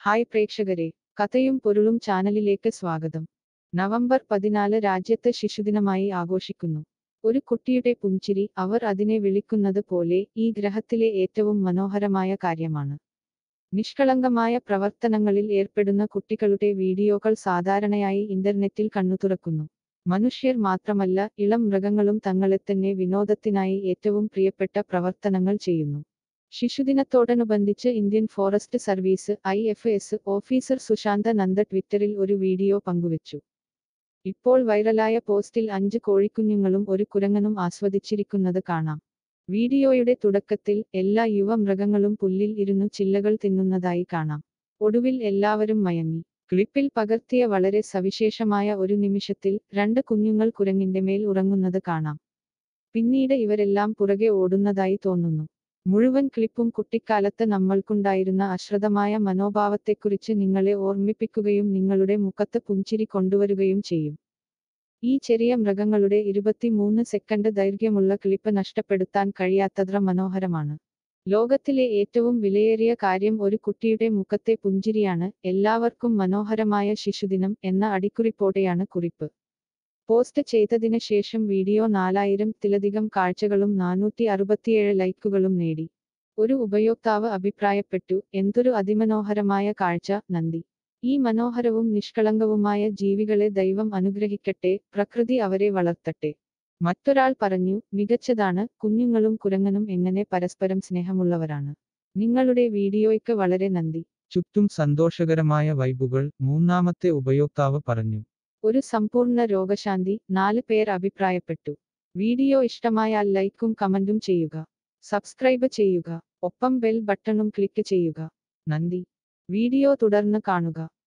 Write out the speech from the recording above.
hi പ്രേക്ഷകരെ കഥയും പൊരുളും ചാനലിലേക്ക് സ്വാഗതം നവംബർ പതിനാല് രാജ്യത്ത് ശിശുദിനമായി ആഘോഷിക്കുന്നു ഒരു കുട്ടിയുടെ പുഞ്ചിരി അവർ അതിനെ വിളിക്കുന്നത് പോലെ ഈ ഗ്രഹത്തിലെ ഏറ്റവും മനോഹരമായ കാര്യമാണ് നിഷ്കളങ്കമായ പ്രവർത്തനങ്ങളിൽ ഏർപ്പെടുന്ന കുട്ടികളുടെ വീഡിയോകൾ സാധാരണയായി ഇന്റർനെറ്റിൽ കണ്ണുതുറക്കുന്നു മനുഷ്യർ മാത്രമല്ല ഇളം മൃഗങ്ങളും തങ്ങളെ തന്നെ വിനോദത്തിനായി ഏറ്റവും പ്രിയപ്പെട്ട പ്രവർത്തനങ്ങൾ ചെയ്യുന്നു ശിശുദിനത്തോടനുബന്ധിച്ച് Indian forest service I F S officer Sushanta Nanda ട്വിറ്ററിൽ ഒരു വീഡിയോ പങ്കുവച്ചു ഇപ്പോൾ വൈറലായ പോസ്റ്റിൽ അഞ്ച് കോഴിക്കുഞ്ഞുങ്ങളും ഒരു കുരങ്ങനും ആസ്വദിച്ചിരിക്കുന്നത് കാണാം വീഡിയോയുടെ തുടക്കത്തിൽ എല്ലാ യുവ മൃഗങ്ങളും പുല്ലിൽ ഇരുന്നു ചില്ലകൾ തിന്നുന്നതായി കാണാം ഒടുവിൽ എല്ലാവരും മയങ്ങി ക്ലിപ്പിൽ പകർത്തിയ വളരെ സവിശേഷമായ ഒരു നിമിഷത്തിൽ രണ്ട് കുഞ്ഞുങ്ങൾ കുരങ്ങിന്റെ മേൽ ഉറങ്ങുന്നത് കാണാം പിന്നീട് ഇവരെല്ലാം പുറകെ ഓടുന്നതായി തോന്നുന്നു മുഴുവൻ ക്ലിപ്പും കുട്ടിക്കാലത്ത് നമ്മൾക്കുണ്ടായിരുന്ന അശ്രദ്ധമായ മനോഭാവത്തെക്കുറിച്ച് നിങ്ങളെ ഓർമ്മിപ്പിക്കുകയും നിങ്ങളുടെ മുഖത്ത് പുഞ്ചിരി കൊണ്ടുവരുകയും ചെയ്യും ഈ ചെറിയ മൃഗങ്ങളുടെ ഇരുപത്തിമൂന്ന് സെക്കൻഡ് ദൈർഘ്യമുള്ള ക്ലിപ്പ് നഷ്ടപ്പെടുത്താൻ കഴിയാത്തത്ര മനോഹരമാണ് ലോകത്തിലെ ഏറ്റവും വിലയേറിയ കാര്യം ഒരു കുട്ടിയുടെ മുഖത്തെ പുഞ്ചിരിയാണ് എല്ലാവർക്കും മനോഹരമായ ശിശുദിനം എന്ന അടിക്കുറിപ്പോടെയാണ് കുറിപ്പ് പോസ്റ്റ് ചെയ്തതിന് ശേഷം വീഡിയോ നാലായിരത്തിലധികം കാഴ്ചകളും നാനൂറ്റി അറുപത്തിയേഴ് ലൈക്കുകളും നേടി ഒരു ഉപയോക്താവ് അഭിപ്രായപ്പെട്ടു എന്തൊരു അതിമനോഹരമായ കാഴ്ച നന്ദി ഈ മനോഹരവും നിഷ്കളങ്കവുമായ ജീവികളെ ദൈവം അനുഗ്രഹിക്കട്ടെ പ്രകൃതി അവരെ വളർത്തട്ടെ മറ്റൊരാൾ പറഞ്ഞു മികച്ചതാണ് കുഞ്ഞുങ്ങളും കുരങ്ങനും എങ്ങനെ പരസ്പരം സ്നേഹമുള്ളവരാണ് നിങ്ങളുടെ വീഡിയോയ്ക്ക് വളരെ നന്ദി ചുറ്റും സന്തോഷകരമായ വൈബുകൾ മൂന്നാമത്തെ ഉപയോക്താവ് പറഞ്ഞു ഒരു സമ്പൂർണ്ണ രോഗശാന്തി നാല് പേർ അഭിപ്രായപ്പെട്ടു വീഡിയോ ഇഷ്ടമായാൽ ലൈക്കും കമന്റും ചെയ്യുക സബ്സ്ക്രൈബ് ചെയ്യുക ഒപ്പം ബെൽ ബട്ടണും ക്ലിക്ക് ചെയ്യുക നന്ദി വീഡിയോ തുടർന്ന് കാണുക